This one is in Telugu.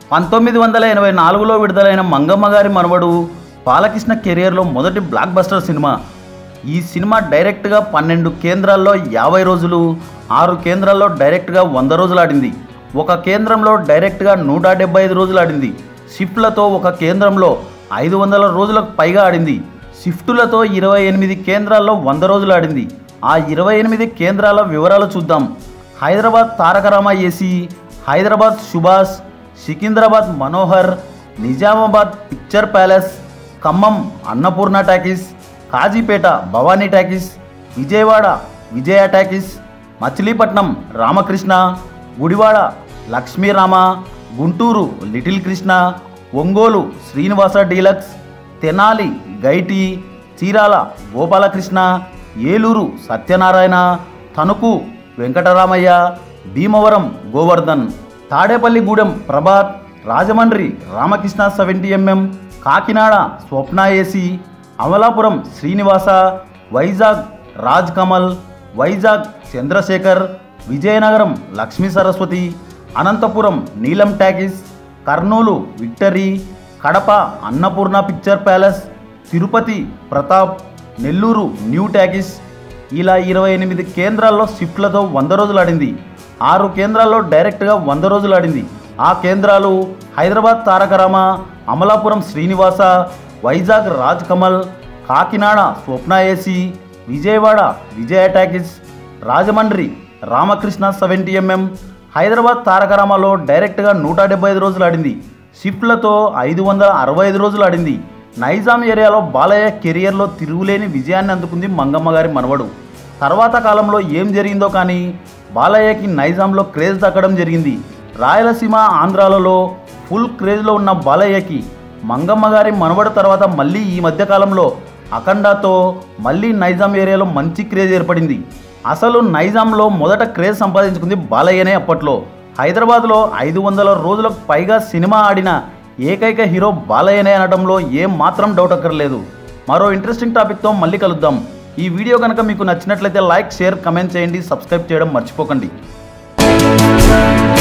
పంతొమ్మిది వందల ఎనభై నాలుగులో విడుదలైన మంగమ్మ గారి మనవడు బాలకృష్ణ కెరియర్లో మొదటి బ్లాక్ బస్టర్ సినిమా ఈ సినిమా డైరెక్ట్గా పన్నెండు కేంద్రాల్లో యాభై రోజులు ఆరు కేంద్రాల్లో డైరెక్ట్గా వంద రోజులు ఆడింది ఒక కేంద్రంలో డైరెక్ట్గా నూట డెబ్బై ఐదు రోజులు ఆడింది షిఫ్ట్లతో ఒక కేంద్రంలో ఐదు వందల రోజులకు పైగా ఆడింది షిఫ్టులతో ఇరవై ఎనిమిది కేంద్రాల్లో వంద రోజులు ఆడింది ఆ ఇరవై ఎనిమిది కేంద్రాల వివరాలు చూద్దాం Hyderabad Tarakarama AC Hyderabad Subhash Secunderabad Manohar Nizamabad picture palace Khammam Annapurna talkies Kazipet Bhavani talkies Vijayawada Vijaya talkies Machilipatnam Ramakrishna Gudivada Lakshmirama Guntur little Krishna Ongole Srinivasa deluxe Tenali Gaiety Chirala Gopalakrishna Eluru Satyanarayana Tanuku Venkataramayya Bhimavaram Govardhan Tadepalligudem Prabhat Rajahmundry Ramakrishna seventy MM Kakinada Swapna AC Amalapuram Srinivasa Vizag Raj Kamal Vizag Chandrasekhar Vizianagaram Lakshmi Saraswati Anantapur Neelam talkies Kurnool victory Kadapa Annapurna picture palace Tirupati Prathap Nellore new talkies ఇలా ఇరవై ఎనిమిది కేంద్రాల్లో షిఫ్ట్లతో వంద రోజులు ఆడింది ఆరు కేంద్రాల్లో డైరెక్ట్గా వంద రోజులు ఆడింది ఆ కేంద్రాలు Hyderabad Tarakarama Amalapuram Srinivasa Vizag Raj Kamal Kakinada Swapna AC Vijayawada Vijaya talkies Rajahmundry Ramakrishna seventy MM Hyderabad తారకరామలో డైరెక్ట్గా నూట డెబ్బై ఐదు రోజులు ఆడింది షిఫ్ట్లతో ఐదు వందల అరవై ఐదు రోజులు ఆడింది నైజాం ఏరియాలో బాలయ్య కెరియర్లో తిరుగులేని విజయాన్ని అందుకుంది మంగమ్మ గారి మనవడు తర్వాత కాలంలో ఏం జరిగిందో కానీ బాలయ్యకి నైజాంలో క్రేజ్ దక్కడం జరిగింది రాయలసీమ ఆంధ్రాలలో ఫుల్ క్రేజ్లో ఉన్న బాలయ్యకి మంగమ్మ గారి మనవడు తర్వాత మళ్ళీ ఈ మధ్య కాలంలో అఖండాతో మళ్ళీ నైజాం ఏరియాలో మంచి క్రేజ్ ఏర్పడింది అసలు నైజాంలో మొదట క్రేజ్ సంపాదించుకుంది బాలయ్యనే అప్పట్లో హైదరాబాద్లో ఐదు వందల రోజులకు పైగా సినిమా ఆడిన ఏకైక హీరో బాలయ్యనే అనడంలో ఏం మాత్రం డౌట్ అక్కర్లేదు మరో ఇంట్రెస్టింగ్ టాపిక్తో మళ్ళీ కలుద్దాం ఈ వీడియో కనుక మీకు నచ్చినట్లయితే లైక్ షేర్ కమెంట్ చేయండి సబ్స్క్రైబ్ చేయడం మర్చిపోకండి